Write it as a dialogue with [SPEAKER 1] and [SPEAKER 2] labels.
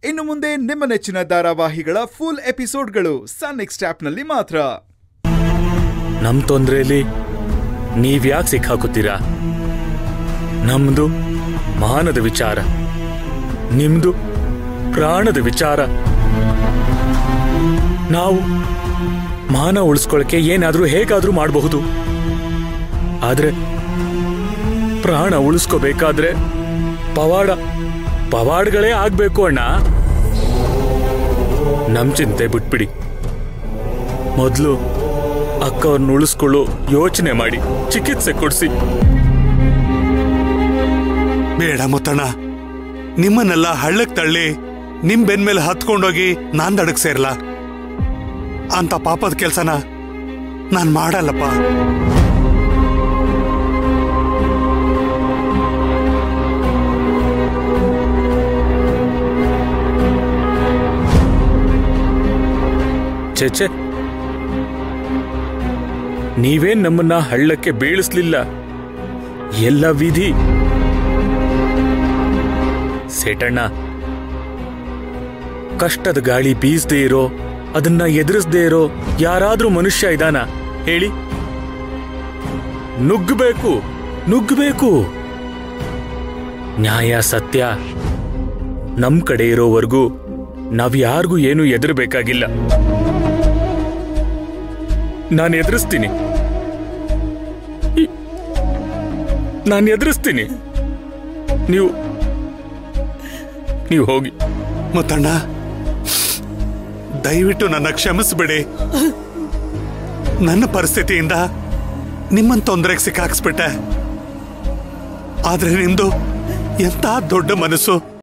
[SPEAKER 1] ಇನ್ನು ಮುಂದೆ ನಿಮ್ಮ ನೆಚ್ಚಿನ ಧಾರಾವಾಹಿಗಳ ಫುಲ್ ಎಪಿಸೋಡ್ಗಳು ಸನ್ ನೆಕ್ಸ್ಟ್ ಆಪ್ನಲ್ಲಿ ಮಾತ್ರ
[SPEAKER 2] ನಮ್ ತೊಂದ್ರೆಯಲ್ಲಿ ನೀವ್ಯಾಕೆ ಸಿಕ್ಕಾಕುತ್ತೀರಾ ನಮ್ದು ಮಾನದ ವಿಚಾರ ನಿಮ್ದು ಪ್ರಾಣದ ವಿಚಾರ ನಾವು ಮಾನ ಉಳಿಸ್ಕೊಳಕ್ಕೆ ಏನಾದ್ರೂ ಹೇಗಾದ್ರೂ ಮಾಡಬಹುದು ಆದ್ರೆ ಪ್ರಾಣ ಉಳಿಸ್ಕೋಬೇಕಾದ್ರೆ ಪವಾಡ ಪವಾಡಗಳೇ ಆಗ್ಬೇಕು ಅಣ್ಣ ನಮ್ ಚಿಂತೆ ಬಿಟ್ಬಿಡಿ ಮೊದಲು ಅಕ್ಕವ್ರನ್ನ ಉಳಿಸ್ಕೊಳ್ಳೋ ಯೋಚನೆ ಮಾಡಿ ಚಿಕಿತ್ಸೆ ಕೊಡಿಸಿ
[SPEAKER 3] ಬೇಡ ಮುತ್ತಣ್ಣ ನಿಮ್ಮನ್ನೆಲ್ಲ ಹಳ್ಳಕ್ ತಳ್ಳಿ ನಿಮ್ ಬೆನ್ಮೇಲೆ ಹತ್ಕೊಂಡೋಗಿ ನಾನ್ ದಡಕ್ ಸೇರ್ಲ ಅಂತ ಪಾಪದ ಕೆಲ್ಸನ ನಾನ್ ಮಾಡಲ್ಲಪ್ಪ
[SPEAKER 2] ಛೆ ನೀವೇನ್ ನಮ್ಮನ್ನ ಹಳ್ಳಕ್ಕೆ ಬೀಳಿಸ್ಲಿಲ್ಲ ಎಲ್ಲ ವಿಧಿ ಸೇಟಣ್ಣ ಕಷ್ಟದ ಗಾಳಿ ಬೀಸದೇ ಇರೋ ಅದನ್ನ ಎದುರಿಸದೇ ಇರೋ ಯಾರಾದ್ರೂ ಮನುಷ್ಯ ಇದಾನ ಹೇಳಿ ನುಗ್ಗಬೇಕು ನುಗ್ಗಬೇಕು ನ್ಯಾಯ ಸತ್ಯ ನಮ್ ಕಡೆ ಇರೋವರೆಗೂ ನಾವ್ ಯಾರಿಗೂ ಏನು ಎದುರಬೇಕಾಗಿಲ್ಲ ನಾನು ಎದುರಿಸ್ತೀನಿ ನಾನು ಎದುರಿಸ್ತೀನಿ ನೀವು ನೀವು ಹೋಗಿ
[SPEAKER 3] ಮುತ್ತಣ್ಣ ದಯವಿಟ್ಟು ನನ್ನ ಕ್ಷಮಿಸ್ಬಿಡಿ ನನ್ನ ಪರಿಸ್ಥಿತಿಯಿಂದ ನಿಮ್ಮನ್ ತೊಂದರೆಗೆ ಸಿಕ್ಕಾಕ್ಸ್ಬಿಟ್ಟೆ ಆದ್ರೆ ನಿಮ್ದು ಎಂತ ದೊಡ್ಡ ಮನಸ್ಸು